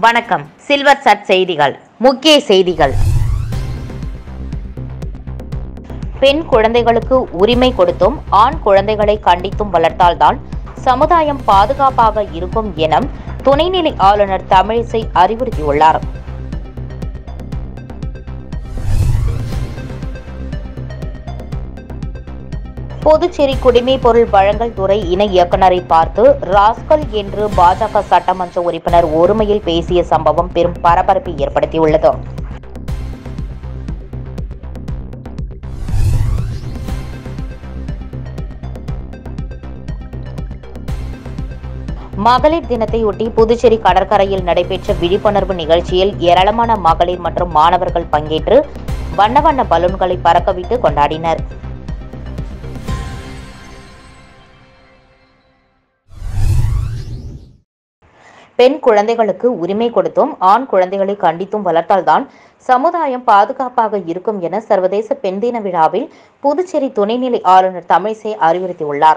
வணக்கம் சில்வர் சட் செய்திகள் முக்கிய செய்திகள் பெண் குழந்தைகளுக்கு உரிமை கொடுத்தும் ஆண் குழந்தைகளை கண்டித்தும் வளர்த்தால்தான் சமுதாயம் பாதுகாப்பாக இருக்கும் என துணைநிலை ஆளுநர் தமிழிசை அறிவுறுத்தியுள்ளார் புதுச்சேரி குடிமைப் பொருள் வழங்கல் துறை இணை இயக்குநரை பார்த்து ராஸ்கல் என்று பாஜக சட்டமன்ற உறுப்பினர் ஒருமையில் பேசிய சம்பவம் பெரும் பரபரப்பை ஏற்படுத்தியுள்ளது மகளிர் தினத்தையொட்டி புதுச்சேரி கடற்கரையில் நடைபெற்ற விழிப்புணர்வு நிகழ்ச்சியில் ஏராளமான மகளிர் மற்றும் மாணவர்கள் பங்கேற்று வண்ண வண்ண பலூன்களை பறக்கவிட்டு கொண்டாடினர் பெண் குழந்தைகளுக்கு உரிமை கொடுத்தும் ஆண் குழந்தைகளை கண்டித்தும் வளர்த்தால்தான் சமுதாயம் பாதுகாப்பாக இருக்கும் என சர்வதேச பெண் தின விழாவில் புதுச்சேரி துணைநிலை ஆளுநர் தமிழிசை அறிவுறுத்தியுள்ளார்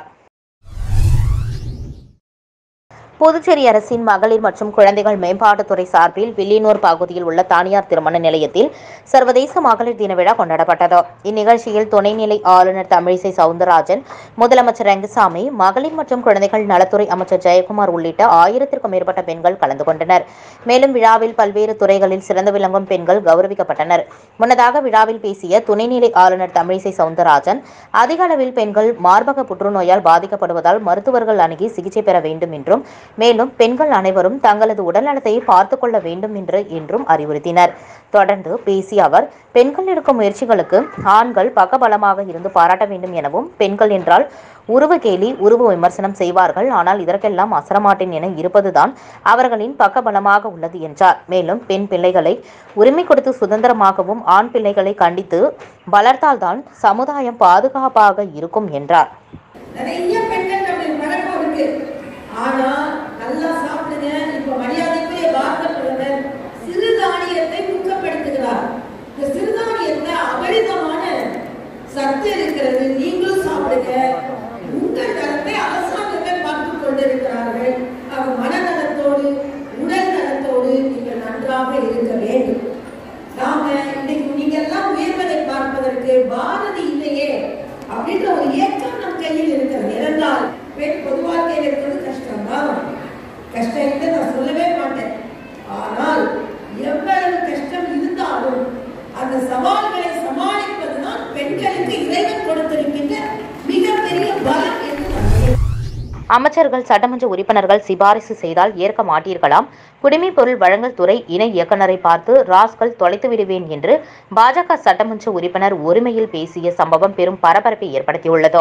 புதுச்சேரி அரசின் மகளிர் மற்றும் குழந்தைகள் மேம்பாட்டுத்துறை சார்பில் வில்லியனூர் பகுதியில் உள்ள தனியார் திருமண நிலையத்தில் சர்வதேச மகளிர் தின விழா கொண்டாடப்பட்டது இந்நிகழ்ச்சியில் துணைநிலை ஆளுநர் தமிழிசை சவுந்தரராஜன் முதலமைச்சர் ரங்கசாமி மகளிர் மற்றும் குழந்தைகள் நலத்துறை அமைச்சர் ஜெயக்குமார் உள்ளிட்ட ஆயிரத்திற்கும் மேற்பட்ட பெண்கள் கலந்து கொண்டனர் மேலும் விழாவில் பல்வேறு துறைகளில் சிறந்து விளங்கும் பெண்கள் கௌரவிக்கப்பட்டனர் முன்னதாக விழாவில் பேசிய துணைநிலை ஆளுநர் தமிழிசை சவுந்தரராஜன் அதிக அளவில் பெண்கள் மார்பக புற்றுநோயால் பாதிக்கப்படுவதால் மருத்துவர்கள் அணுகி சிகிச்சை பெற வேண்டும் என்றும் மேலும் பெண்கள் அனைவரும் தங்களது உடல்நலத்தை பார்த்துக் கொள்ள வேண்டும் என்று என்றும் அறிவுறுத்தினர் தொடர்ந்து பேசிய அவர் பெண்கள் எடுக்கும் முயற்சிகளுக்கு ஆண்கள் பக்கபலமாக இருந்து பாராட்ட வேண்டும் எனவும் பெண்கள் என்றால் உருவ கேலி உருவ விமர்சனம் செய்வார்கள் ஆனால் இதற்கெல்லாம் அசரமாட்டேன் என இருப்பதுதான் அவர்களின் பக்கபலமாக உள்ளது என்றார் மேலும் பெண் பிள்ளைகளை உரிமை கொடுத்து சுதந்திரமாகவும் ஆண் பிள்ளைகளை கண்டித்து வளர்த்தால்தான் சமுதாயம் பாதுகாப்பாக இருக்கும் என்றார் நிறைய பெண்கள் நம்மளுக்கு பழக்கம் இருக்கு ஆனா நல்லா சாப்பிடுங்க இப்ப மரியாதைக்குரிய பாரத பிரதமர் சிறுதானியத்தை ஊக்கப்படுத்துகிறார் இந்த சிறுதானியத்துல அபரிதமான சத்து இருக்கிறது நீங்களும் சாப்பிடுங்க உங்கள் நலத்தை அரசாங்கங்கள் பார்த்துக் கொண்டிருக்கிறார்கள் அவர் மனநலத்தோடு உடல் நலத்தோடு நீங்கள் நன்றாக இருக்க வேண்டும் நாம இன்னைக்கு நீங்க எல்லாம் உயர்வதை பார்ப்பதற்கு பாரதி இல்லையே அப்படின்ற ஒரு ஏக்கம் நம் கையில் இருக்கிறது ஏனென்றால் பெண் பொது வாழ்க்கையில் இருக்கிறது கஷ்டம்தான் கஷ்டம் இல்லை நான் சொல்லவே மாட்டேன் ஆனால் எவ்வளவு கஷ்டம் இருந்தாலும் அந்த சவால்களை சமாளிப்பதுதான் பெண்களுக்கு இறைவன் கொடுத்திருக்கின்ற மிகப்பெரிய பலம் என்று நான் நினைக்கிறேன். அமைச்சர்கள் சட்டமன்ற உறுப்பினர்கள் சிபாரிசு செய்தால் ஏற்க மாட்டீர்களாம் குடிமைப் பொருள் வழங்கல் துறை இணை இயக்குநரை பார்த்து ராஸ்கல் தொலைத்து விடுவேன் என்று பாஜக சட்டமன்ற உறுப்பினர் ஒருமையில் பேசிய சம்பவம் பெரும் பரபரப்பை ஏற்படுத்தியுள்ளது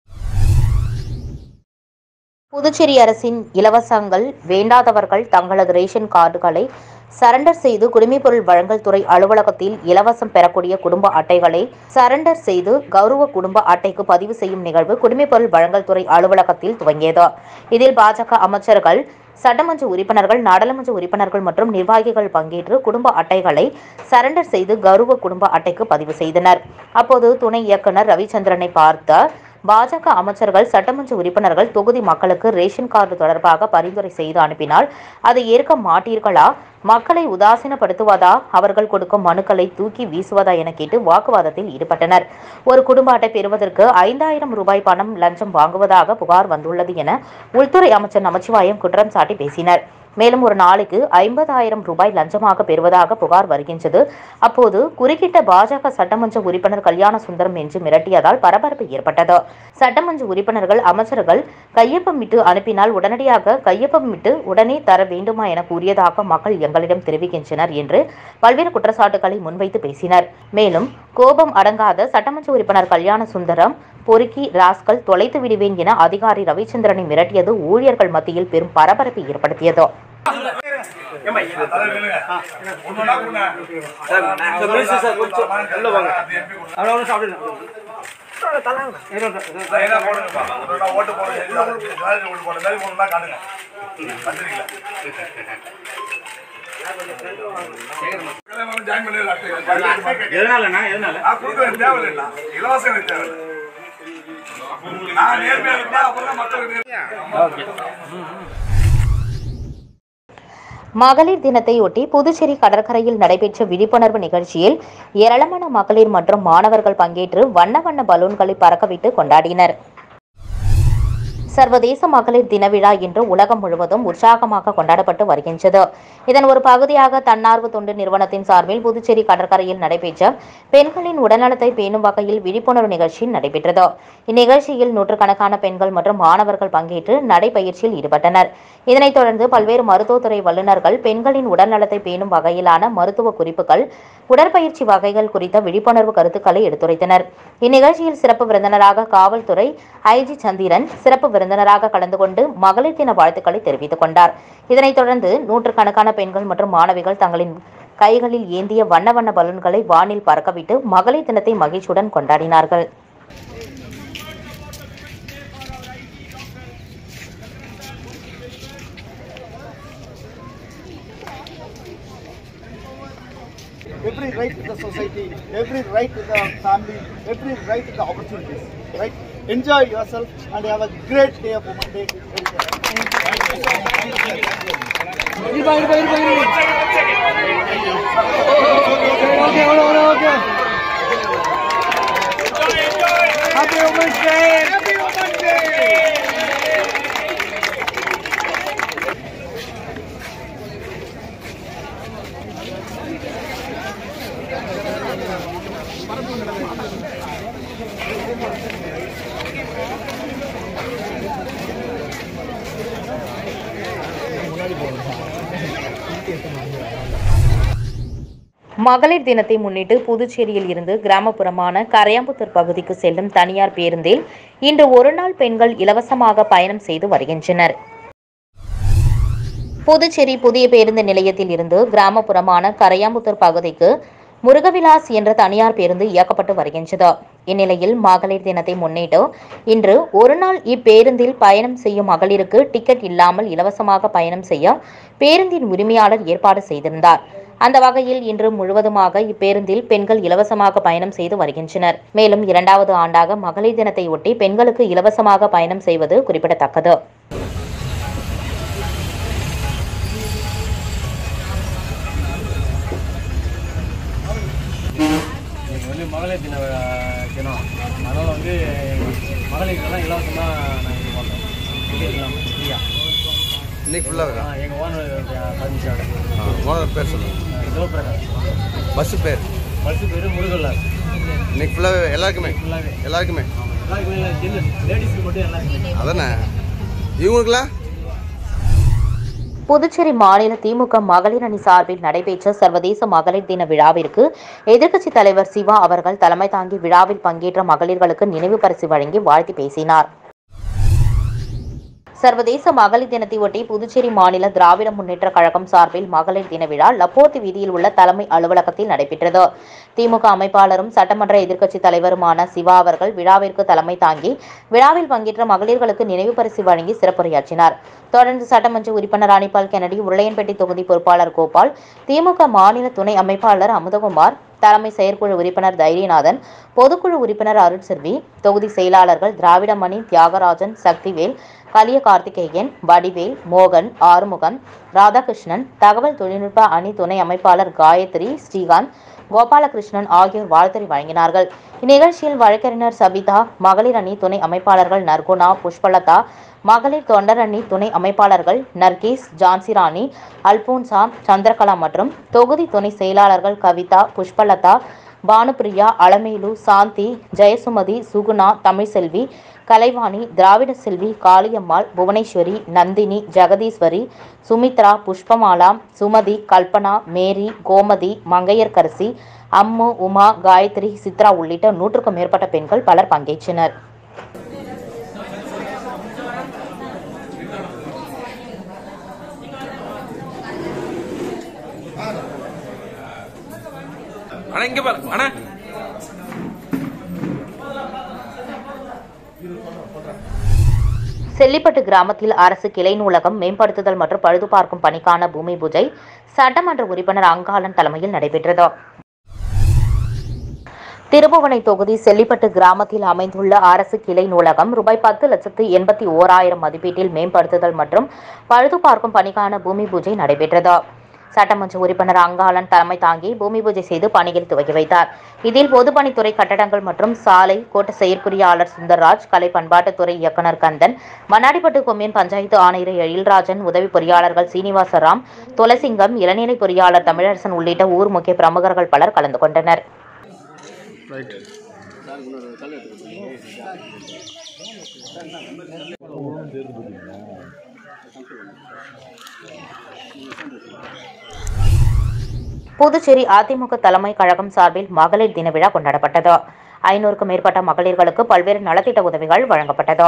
புதுச்சேரி அரசின் இலவசங்கள் வேண்டாதவர்கள் தங்களது ரேஷன் கார்டுகளை சரண்டர் செய்து குடிமைப் பொருள் வழங்கல் துறை அலுவலகத்தில் இலவசம் பெறக்கூடிய குடும்ப அட்டைகளை சரண்டர் செய்து கௌரவ குடும்ப அட்டைக்கு பதிவு செய்யும் நிகழ்வு குடிமைப் பொருள் வழங்கல் துறை அலுவலகத்தில் துவங்கியது இதில் பாஜக அமைச்சர்கள் சட்டமன்ற உறுப்பினர்கள் நாடாளுமன்ற உறுப்பினர்கள் மற்றும் நிர்வாகிகள் பங்கேற்று குடும்ப அட்டைகளை சரண்டர் செய்து கௌரவ குடும்ப அட்டைக்கு பதிவு செய்தனர் அப்போது துணை இயக்குனர் ரவிச்சந்திரனை பார்த்த பாஜக அமைச்சர்கள் சட்டமன்ற உறுப்பினர்கள் தொகுதி மக்களுக்கு ரேஷன் கார்டு தொடர்பாக பரிந்துரை செய்து அனுப்பினால் அதை ஏற்க மாட்டீர்களா மக்களை உதாசீனப்படுத்துவதா அவர்கள் கொடுக்கும் மனுக்களை தூக்கி வீசுவதா என கேட்டு வாக்குவாதத்தில் ஈடுபட்டனர் ஒரு குடும்ப அட்டை பெறுவதற்கு ஐந்தாயிரம் ரூபாய் பணம் லஞ்சம் வாங்குவதாக புகார் வந்துள்ளது என உள்துறை அமைச்சர் நமச்சிவாயம் குற்றம் சாட்டி பேசினர் மேலும் ஒரு நாளைக்கு ஐம்பதாயிரம் ரூபாய் லஞ்சமாக பெறுவதாக புகார் வருகின்றது அப்போது குறுக்கிட்ட பாஜக சட்டமன்ற உறுப்பினர் கல்யாண சுந்தரம் என்று மிரட்டியதால் பரபரப்பு ஏற்பட்டது சட்டமன்ற உறுப்பினர்கள் அமைச்சர்கள் கையொப்பமிட்டு அனுப்பினால் உடனடியாக கையொப்பமிட்டு உடனே தர வேண்டுமா என கூறியதாக மக்கள் எங்களிடம் தெரிவிக்கின்றனர் என்று பல்வேறு குற்றச்சாட்டுகளை முன்வைத்து பேசினர் மேலும் கோபம் அடங்காத சட்டமன்ற உறுப்பினர் கல்யாண சுந்தரம் பொறுக்கி ராஸ்கல் தொலைத்து விடுவேன் என அதிகாரி ரவிச்சந்திரனை மிரட்டியது ஊழியர்கள் மத்தியில் பெரும் பரபரப்பை ஏற்படுத்தியது எதனாலண்ணா எதனால நான் கொடுக்குறேன் தேவையில்லை இலவசம் எனக்கு தேவையில்லை நான் நேர்மையா இருந்தா அப்புறம் தான் மக்களுக்கு நேர்மையா ஆ மகளிர் தினத்தையொட்டி புதுச்சேரி கடற்கரையில் நடைபெற்ற விழிப்புணர்வு நிகழ்ச்சியில் ஏராளமான மகளிர் மற்றும் மாணவர்கள் பங்கேற்று வண்ண வண்ண பலூன்களை பறக்கவிட்டு கொண்டாடினர் சர்வதேச மகளிர் தின விழா இன்று உலகம் முழுவதும் உற்சாகமாக கொண்டாடப்பட்டு வருகின்றது இதன் ஒரு பகுதியாக தன்னார்வ தொண்டு நிறுவனத்தின் சார்பில் புதுச்சேரி கடற்கரையில் நடைபெற்ற பெண்களின் உடல்நலத்தை பேணும் வகையில் விழிப்புணர்வு நிகழ்ச்சி நடைபெற்றது இந்நிகழ்ச்சியில் நூற்றுக்கணக்கான பெண்கள் மற்றும் மாணவர்கள் பங்கேற்று நடைபயிற்சியில் ஈடுபட்டனர் இதனைத் தொடர்ந்து பல்வேறு மருத்துவத்துறை வல்லுநர்கள் பெண்களின் உடல்நலத்தை பேணும் வகையிலான மருத்துவ குறிப்புகள் உடற்பயிற்சி வகைகள் குறித்த விழிப்புணர்வு கருத்துக்களை எடுத்துரைத்தனர் இந்நிகழ்ச்சியில் சிறப்பு விருந்தினராக காவல்துறை ஐஜி சந்திரன் சிறப்பு விருந்தினராக கலந்து கொண்டு மகளிர் தின வாழ்த்துக்களை தெரிவித்துக் கொண்டார் இதனைத் தொடர்ந்து நூற்றுக்கணக்கான பெண்கள் மற்றும் மாணவிகள் தங்களின் கைகளில் ஏந்திய வண்ண வண்ண பலூன்களை வானில் பறக்கவிட்டு மகளிர் தினத்தை மகிழ்ச்சியுடன் கொண்டாடினார்கள் every right to the society, every right to the family, every right to the opportunities. Right? Enjoy yourself and have a great day of Women Day. Happy Women's Day! Happy Women's Day! மகளிர் தினத்தை முன்னிட்டு புதுச்சேரியில் இருந்து கிராமப்புறமான கரையாம்புத்தூர் பகுதிக்கு செல்லும் தனியார் பேருந்தில் இன்று ஒருநாள் பெண்கள் இலவசமாக பயணம் செய்து வருகின்றனர் புதுச்சேரி புதிய பேருந்து நிலையத்தில் இருந்து கிராமப்புறமான கரையாம்புத்தூர் பகுதிக்கு முருகவிலாஸ் என்ற தனியார் பேருந்து இயக்கப்பட்டு வருகின்றது இந்நிலையில் மகளிர் தினத்தை முன்னிட்டு இன்று ஒருநாள் இப்பேருந்தில் பயணம் செய்யும் மகளிருக்கு டிக்கெட் இல்லாமல் இலவசமாக பயணம் செய்ய பேருந்தின் உரிமையாளர் ஏற்பாடு செய்திருந்தார் அந்த வகையில் இன்று முழுவதுமாக இப்பேருந்தில் பெண்கள் இலவசமாக பயணம் செய்து வருகின்றனர் மேலும் இரண்டாவது ஆண்டாக மகளிர் தினத்தை ஒட்டி பெண்களுக்கு இலவசமாக பயணம் செய்வது குறிப்பிடத்தக்கது இன்னைக்கு வந்து மகளிர் தின விழா தினம் அதனால் வந்து மகளிருக்கெல்லாம் இலவசமாக நாங்கள் இது பண்ணுறோம் டிக்கெட் இல்லாமல் ஃப்ரீயா இன்னைக்கு ஃபுல்லாக எங்கள் ஓனர் பதினஞ்சோட ஓனர் பேர் சொல்லுங்கள் சிவபிரகாஷ் பஸ்ஸு பேர் பஸ்ஸு பேர் முருகல்லாஸ் இன்னைக்கு ஃபுல்லாகவே எல்லாருக்குமே ஃபுல்லாகவே எல்லாருக்குமே எல்லாருக்குமே ஜென்ஸ் லேடிஸ்க்கு மட்டும் எல்லாருக்குமே அதானே இவங்களுக்குலாம் புதுச்சேரி மாநில திமுக மகளிர் அணி சார்பில் நடைபெற்ற சர்வதேச மகளிர் தின விழாவிற்கு எதிர்க்கட்சித் தலைவர் சிவா அவர்கள் தலைமை தாங்கி விழாவில் பங்கேற்ற மகளிர்களுக்கு நினைவு பரிசு வழங்கி வாழ்த்தி பேசினார் சர்வதேச மகளிர் தினத்தையொட்டி புதுச்சேரி மாநில திராவிட முன்னேற்ற கழகம் சார்பில் மகளிர் தின விழா லப்போர்த்தி வீதியில் உள்ள தலைமை அலுவலகத்தில் நடைபெற்றது திமுக அமைப்பாளரும் சட்டமன்ற எதிர்க்கட்சித் தலைவருமான சிவா அவர்கள் விழாவிற்கு தலைமை தாங்கி விழாவில் பங்கேற்ற மகளிர்களுக்கு நினைவு பரிசு வழங்கி சிறப்புரையாற்றினார் தொடர்ந்து சட்டமன்ற உறுப்பினர் அனிபால் கென்னடி உருளையன்பேட்டை தொகுதி பொறுப்பாளர் கோபால் திமுக மாநில துணை அமைப்பாளர் அமுதகுமார் தலைமை செயற்குழு உறுப்பினர் தைரியநாதன் பொதுக்குழு உறுப்பினர் அருட்செல்வி தொகுதி செயலாளர்கள் திராவிடமணி தியாகராஜன் சக்திவேல் கலிய கார்த்திகேயன் வடிவேல் மோகன் ஆறுமுகம் ராதாகிருஷ்ணன் தகவல் தொழில்நுட்ப அணி துணை அமைப்பாளர் காயத்ரி ஸ்ரீகாந்த் கோபாலகிருஷ்ணன் ஆகியோர் வாழ்த்துரை வழங்கினார்கள் இந்நிகழ்ச்சியில் வழக்கறிஞர் சபிதா மகளிர் அணி துணை அமைப்பாளர்கள் நர்குணா புஷ்பலதா மகளிர் தொண்டர் அணி துணை அமைப்பாளர்கள் நர்கீஸ் ஜான்சிராணி அல்போன்சா சந்திரகலா மற்றும் தொகுதி துணை செயலாளர்கள் கவிதா புஷ்பலதா பானுபிரியா அலமேலு சாந்தி ஜெயசுமதி சுகுணா தமிழ்செல்வி கலைவாணி திராவிட செல்வி காளியம்மாள் புவனேஸ்வரி நந்தினி ஜெகதீஸ்வரி சுமித்ரா புஷ்பமாலா சுமதி கல்பனா மேரி கோமதி மங்கையர்கரசி அம்மு உமா காயத்ரி சித்ரா உள்ளிட்ட நூற்றுக்கும் மேற்பட்ட பெண்கள் பலர் பங்கேற்றனர் அண்ணா இங்க பாரு அண்ணா செல்லிப்பட்டு கிராமத்தில் அரசு கிளை நூலகம் மேம்படுத்துதல் மற்றும் பழுது பார்க்கும் பணிக்கான பூமி பூஜை சட்டமன்ற உறுப்பினர் அங்காளன் தலைமையில் நடைபெற்றது திருபுவனை தொகுதி செல்லிப்பட்டு கிராமத்தில் அமைந்துள்ள அரசு கிளை நூலகம் ரூபாய் பத்து லட்சத்து எண்பத்தி ஓராயிரம் மதிப்பீட்டில் மேம்படுத்துதல் மற்றும் பழுது பார்க்கும் பணிக்கான பூமி பூஜை நடைபெற்றது சட்டமன்ற உறுப்பினர் அங்காளன் தலைமை தாங்கி பூமி பூஜை செய்து பணியில் துவக்கி வைத்தார் இதில் பொதுப்பணித்துறை கட்டடங்கள் மற்றும் சாலை கோட்ட செயற்பொறியாளர் சுந்தர்ராஜ் கலை பண்பாட்டுத்துறை இயக்குநர் கந்தன் மண்ணாடிப்பட்டு கொம்மியன் பஞ்சாயத்து ஆணையர் எழில்ராஜன் உதவி பொறியாளர்கள் சீனிவாசராம் துளசிங்கம் இளநிலை பொறியாளர் தமிழரசன் உள்ளிட்ட ஊர் முக்கிய பிரமுகர்கள் பலர் கலந்து கொண்டனர் புதுச்சேரி அதிமுக தலைமை கழகம் சார்பில் மகளிர் தின விழா கொண்டாடப்பட்டது ஐநூறுக்கும் மேற்பட்ட மகளிர்களுக்கு பல்வேறு நலத்திட்ட உதவிகள் வழங்கப்பட்டது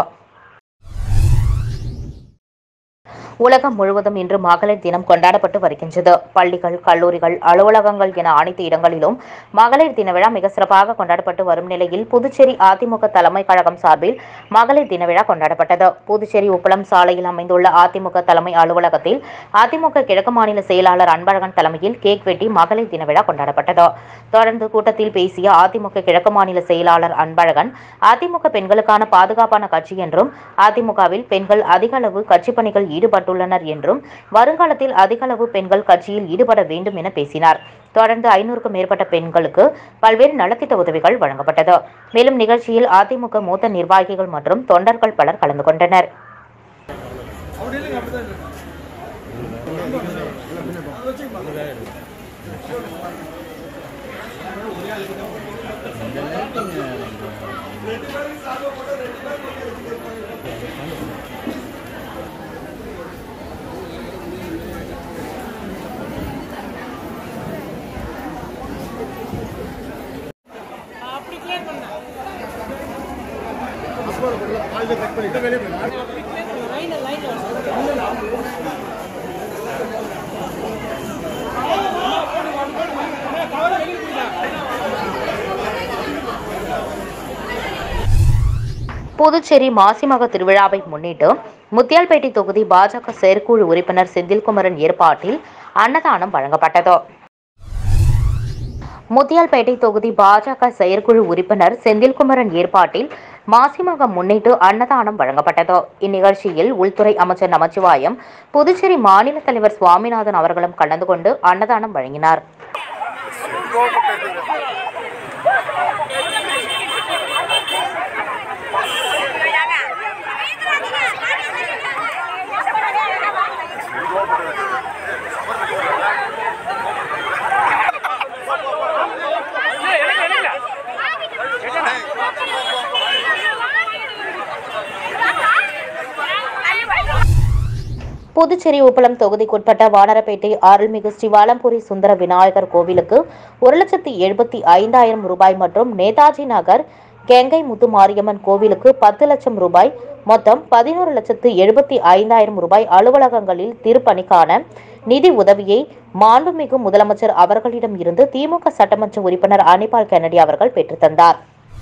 உலகம் முழுவதும் இன்று மகளிர் தினம் கொண்டாடப்பட்டு வருகின்றது பள்ளிகள் கல்லூரிகள் அலுவலகங்கள் என அனைத்து இடங்களிலும் மகளிர் தின விழா மிக சிறப்பாக கொண்டாடப்பட்டு வரும் நிலையில் புதுச்சேரி அதிமுக தலைமை கழகம் சார்பில் மகளிர் தின விழா கொண்டாடப்பட்டது புதுச்சேரி உப்பளம் சாலையில் அமைந்துள்ள அதிமுக தலைமை அலுவலகத்தில் அதிமுக கிழக்கு மாநில செயலாளர் அன்பழகன் தலைமையில் கேக் வெட்டி மகளிர் தின விழா கொண்டாடப்பட்டது தொடர்ந்து கூட்டத்தில் பேசிய அதிமுக கிழக்கு மாநில செயலாளர் அன்பழகன் அதிமுக பெண்களுக்கான பாதுகாப்பான கட்சி என்றும் அதிமுகவில் பெண்கள் அதிக அளவு கட்சிப் பணிகள் ஈடுபட்டுள்ளனர் என்றும் வருங்காலத்தில் அதிக அளவு பெண்கள் கட்சியில் ஈடுபட வேண்டும் என பேசினார் தொடர்ந்து ஐநூறுக்கும் மேற்பட்ட பெண்களுக்கு பல்வேறு நலத்திட்ட உதவிகள் வழங்கப்பட்டது மேலும் நிகழ்ச்சியில் அதிமுக மூத்த நிர்வாகிகள் மற்றும் தொண்டர்கள் பலர் கலந்து கொண்டனர் புதுச்சேரி மாசிமக திருவிழாவை முன்னிட்டு முத்தியால்பேட்டை தொகுதி பாஜக செயற்குழு உறுப்பினர் செந்தில்குமரன் ஏற்பாட்டில் அன்னதானம் வழங்கப்பட்டது முத்தியால்பேட்டை தொகுதி பாஜக செயற்குழு உறுப்பினர் செந்தில்குமரன் ஏற்பாட்டில் மாசிமகம் முன்னிட்டு அன்னதானம் வழங்கப்பட்டது இந்நிகழ்ச்சியில் உள்துறை அமைச்சர் நமச்சிவாயம் புதுச்சேரி மாநில தலைவர் சுவாமிநாதன் அவர்களும் கலந்து கொண்டு அன்னதானம் வழங்கினார் புதுச்சேரி உப்பளம் தொகுதிக்குட்பட்ட வானரப்பேட்டை அருள்மிகு ஸ்ரீவாலம்புரி சுந்தர விநாயகர் கோவிலுக்கு ஒரு லட்சத்தி எழுபத்தி ஐந்தாயிரம் ரூபாய் மற்றும் நேதாஜி நகர் கெங்கை முத்து மாரியம்மன் கோவிலுக்கு பத்து லட்சம் ரூபாய் மொத்தம் பதினோரு லட்சத்து எழுபத்தி ஐந்தாயிரம் ரூபாய் அலுவலகங்களில் திருப்பணிக்கான நிதி உதவியை மாண்புமிகு முதலமைச்சர் அவர்களிடம் இருந்து திமுக சட்டமன்ற உறுப்பினர் அனிபால் கென்னடி அவர்கள் பெற்றுத் தந்தார்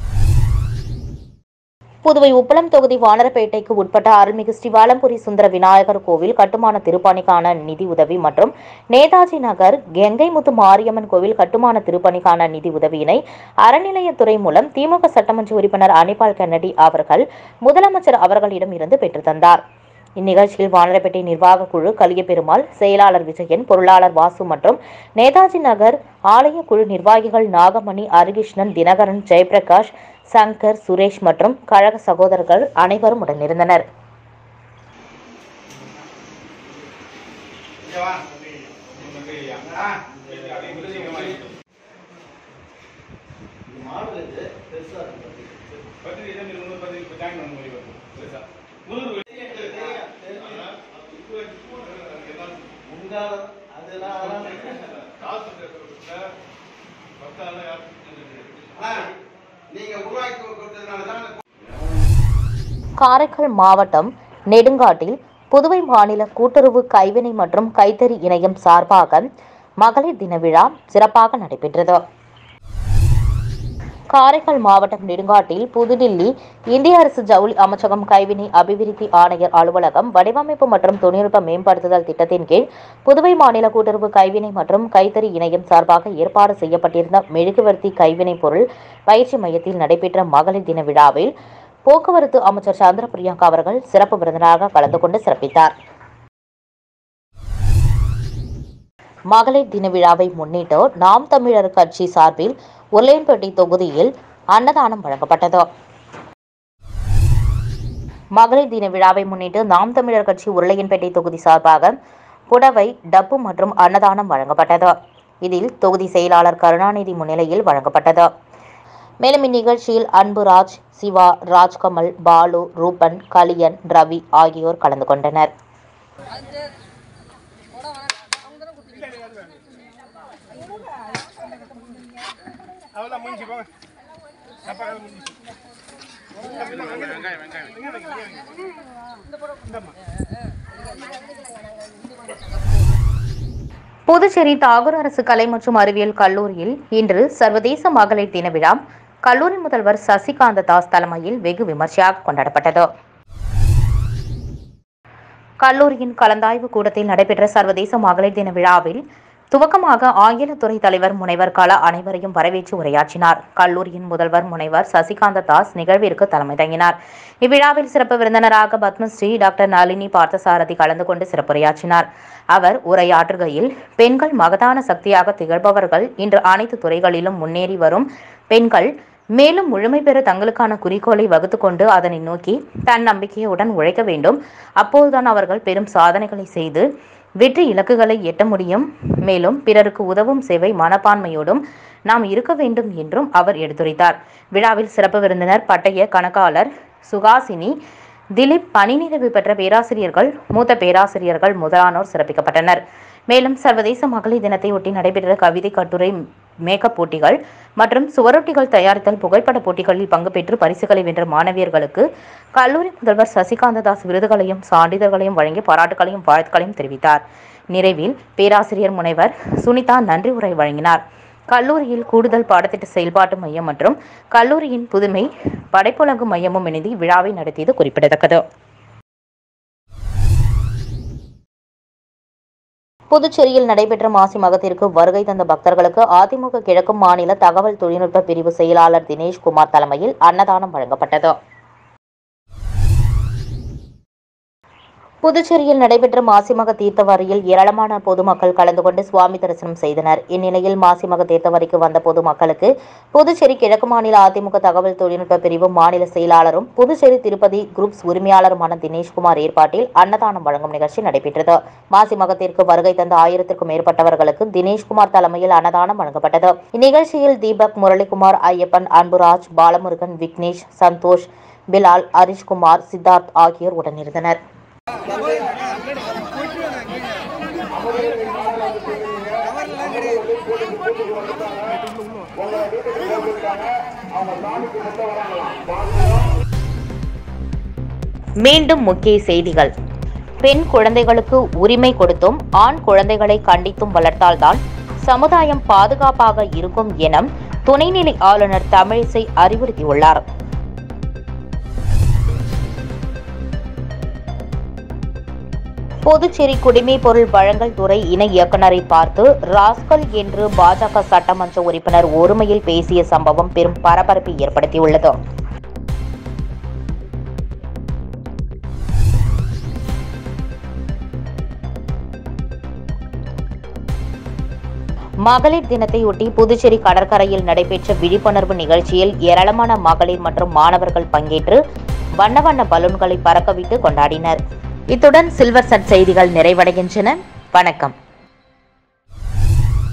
புதுவை உப்பளம் தொகுதி வானரப்பேட்டைக்கு உட்பட்ட அருள்மிகு ஸ்ரீவாலம்புரி சுந்தர விநாயகர் கோவில் கட்டுமான திருப்பணிக்கான நிதி உதவி மற்றும் நேதாஜி நகர் கெங்கைமுத்து மாரியம்மன் கோவில் கட்டுமான திருப்பணிக்கான நிதி உதவியினை அறநிலையத்துறை மூலம் திமுக சட்டமன்ற உறுப்பினர் அனிபால் கென்னடி அவர்கள் முதலமைச்சர் அவர்களிடம் இருந்து பெற்றுத் தந்தார் இந்நிகழ்ச்சியில் வானரப்பேட்டை நிர்வாக குழு கலியபெருமாள் செயலாளர் விஜயன் பொருளாளர் வாசு மற்றும் நேதாஜி நகர் ஆலய குழு நிர்வாகிகள் நாகமணி அரிகிருஷ்ணன் தினகரன் ஜெயபிரகாஷ் சங்கர் சுரேஷ் மற்றும் கழக சகோதரர்கள் அனைவரும் உடனிருந்தனர் நீங்க உருவாக்கி கொடுத்ததுனால தான் காரைக்கால் மாவட்டம் நெடுங்காட்டில் புதுவை மாநில கூட்டுறவு கைவினை மற்றும் கைத்தறி இணையம் சார்பாக மகளிர் தின விழா சிறப்பாக நடைபெற்றது காரைக்கால் மாவட்டம் நெடுங்காட்டில் புதுடில்லி இந்திய அரசு ஜவுளி அமைச்சகம் கைவினை அபிவிருத்தி ஆணையர் அலுவலகம் வடிவமைப்பு மற்றும் தொழில்நுட்ப மேம்படுத்துதல் திட்டத்தின் கீழ் புதுவை மாநில கூட்டுறவு கைவினை மற்றும் கைத்தறி இணையம் சார்பாக ஏற்பாடு செய்யப்பட்டிருந்த மெழுகுவர்த்தி கைவினை பொருள் பயிற்சி மையத்தில் நடைபெற்ற மகளிர் தின விழாவில் போக்குவரத்து அமைச்சர் சந்திர பிரியங்கா அவர்கள் சிறப்பு விருந்தினராக கலந்து கொண்டு சிறப்பித்தார் மகளிர் தின விழாவை முன்னிட்டு நாம் தமிழர் கட்சி சார்பில் உருளையன்பேட்டை தொகுதியில் அன்னதானம் வழங்கப்பட்டது மகளிர் தின விழாவை முன்னிட்டு நாம் தமிழர் கட்சி உருளையன்பேட்டை தொகுதி சார்பாக புடவை டப்பு மற்றும் அன்னதானம் வழங்கப்பட்டது இதில் தொகுதி செயலாளர் கருணாநிதி முன்னிலையில் வழங்கப்பட்டது மேலும் இந்நிகழ்ச்சியில் அன்புராஜ் சிவா ராஜ்கமல் பாலு ரூபன் கலியன் ரவி ஆகியோர் கலந்து கொண்டனர் புதுச்சேரி தாகூர் அரசு கலை மற்றும் அறிவியல் கல்லூரியில் இன்று சர்வதேச மகளிர் தின விழா கல்லூரி முதல்வர் சசிகாந்த தாஸ் தலைமையில் வெகு விமர்சையாக கொண்டாடப்பட்டது கல்லூரியின் கலந்தாய்வு கூடத்தில் நடைபெற்ற சர்வதேச மகளிர் தின விழாவில் துவக்கமாக ஆங்கிலத்துறை தலைவர் முனைவர் கலா அனைவரையும் வரவேற்று உரையாற்றினார் கல்லூரியின் முதல்வர் முனைவர் சசிகாந்த தாஸ் நிகழ்விற்கு தலைமை தங்கினார் இவ்விழாவில் சிறப்பு விருந்தினராக பத்மஸ்ரீ டாக்டர் நளினி பார்த்தசாரதி கலந்து கொண்டு சிறப்புரையாற்றினார் அவர் உரையாற்றுகையில் பெண்கள் மகதான சக்தியாக திகழ்பவர்கள் இன்று அனைத்து துறைகளிலும் முன்னேறி வரும் பெண்கள் மேலும் முழுமை பெற தங்களுக்கான குறிக்கோளை வகுத்துக் கொண்டு அதனை நோக்கி தன்னம்பிக்கையுடன் உழைக்க வேண்டும் அப்போதுதான் அவர்கள் பெரும் சாதனைகளை செய்து வெற்றி இலக்குகளை எட்ட முடியும் மேலும் பிறருக்கு உதவும் சேவை மனப்பான்மையோடும் நாம் இருக்க வேண்டும் என்றும் அவர் எடுத்துரைத்தார் விழாவில் சிறப்பு விருந்தினர் பட்டய கணக்காளர் சுகாசினி திலீப் பணி நிறைவு பெற்ற பேராசிரியர்கள் மூத்த பேராசிரியர்கள் முதலானோர் சிறப்பிக்கப்பட்டனர் மேலும் சர்வதேச மகளிர் தினத்தை ஒட்டி நடைபெற்ற கவிதை கட்டுரை மேக்கப் போட்டிகள் மற்றும் சுவரொட்டிகள் தயாரித்தல் புகைப்பட போட்டிகளில் பங்கு பெற்று பரிசுகளை வென்ற மாணவியர்களுக்கு கல்லூரி முதல்வர் சசிகாந்த தாஸ் விருதுகளையும் சான்றிதழ்களையும் வழங்கி பாராட்டுகளையும் வாழ்த்துக்களையும் தெரிவித்தார் நிறைவில் பேராசிரியர் முனைவர் சுனிதா நன்றி உரை வழங்கினார் கல்லூரியில் கூடுதல் பாடத்திட்ட செயல்பாட்டு மையம் மற்றும் கல்லூரியின் புதுமை படைப்புலகு மையமும் இணைந்து விழாவை நடத்தியது குறிப்பிடத்தக்கது புதுச்சேரியில் நடைபெற்ற மாசி மகத்திற்கு வருகை தந்த பக்தர்களுக்கு அதிமுக கிழக்கு மாநில தகவல் தொழில்நுட்ப பிரிவு செயலாளர் தினேஷ்குமார் தலைமையில் அன்னதானம் வழங்கப்பட்டது புதுச்சேரியில் நடைபெற்ற மாசிமக தீர்த்தவாரியில் ஏராளமான பொதுமக்கள் கலந்து கொண்டு சுவாமி தரிசனம் செய்தனர் இந்நிலையில் மாசிமக தீர்த்தவாரிக்கு வந்த பொதுமக்களுக்கு புதுச்சேரி கிழக்கு மாநில அதிமுக தகவல் தொழில்நுட்ப பிரிவு மாநில செயலாளரும் புதுச்சேரி திருப்பதி குரூப்ஸ் உரிமையாளருமான தினேஷ்குமார் ஏற்பாட்டில் அன்னதானம் வழங்கும் நிகழ்ச்சி நடைபெற்றது மாசிமகத்திற்கு வருகை தந்த ஆயிரத்திற்கும் மேற்பட்டவர்களுக்கு தினேஷ்குமார் தலைமையில் அன்னதானம் வழங்கப்பட்டது இந்நிகழ்ச்சியில் தீபக் முரளிகுமார் ஐயப்பன் அன்புராஜ் பாலமுருகன் விக்னேஷ் சந்தோஷ் பிலால் ஹரிஷ்குமார் சித்தார்த் ஆகியோர் உடனிருந்தனர் மீண்டும் முக்கிய செய்திகள் பெண் குழந்தைகளுக்கு உரிமை கொடுத்தும் ஆண் குழந்தைகளை கண்டித்தும் வளர்த்தால்தான் சமுதாயம் பாதுகாப்பாக இருக்கும் என துணைநிலை ஆளுநர் தமிழிசை அறிவுறுத்தியுள்ளார் புதுச்சேரி குடிமைப் பொருள் வழங்கல் துறை இணை இயக்குநரை பார்த்து ராஸ்கல் என்று பாஜக சட்டமன்ற உறுப்பினர் ஒருமையில் பேசிய சம்பவம் பெரும் பரபரப்பை ஏற்படுத்தியுள்ளது மகளிர் தினத்தையொட்டி புதுச்சேரி கடற்கரையில் நடைபெற்ற விழிப்புணர்வு நிகழ்ச்சியில் ஏராளமான மகளிர் மற்றும் மாணவர்கள் பங்கேற்று வண்ண வண்ண பலூன்களை பறக்கவிட்டு கொண்டாடினர் இத்துடன் சில்வர் சட் செய்திகள் நிறைவடைகின்றன வணக்கம்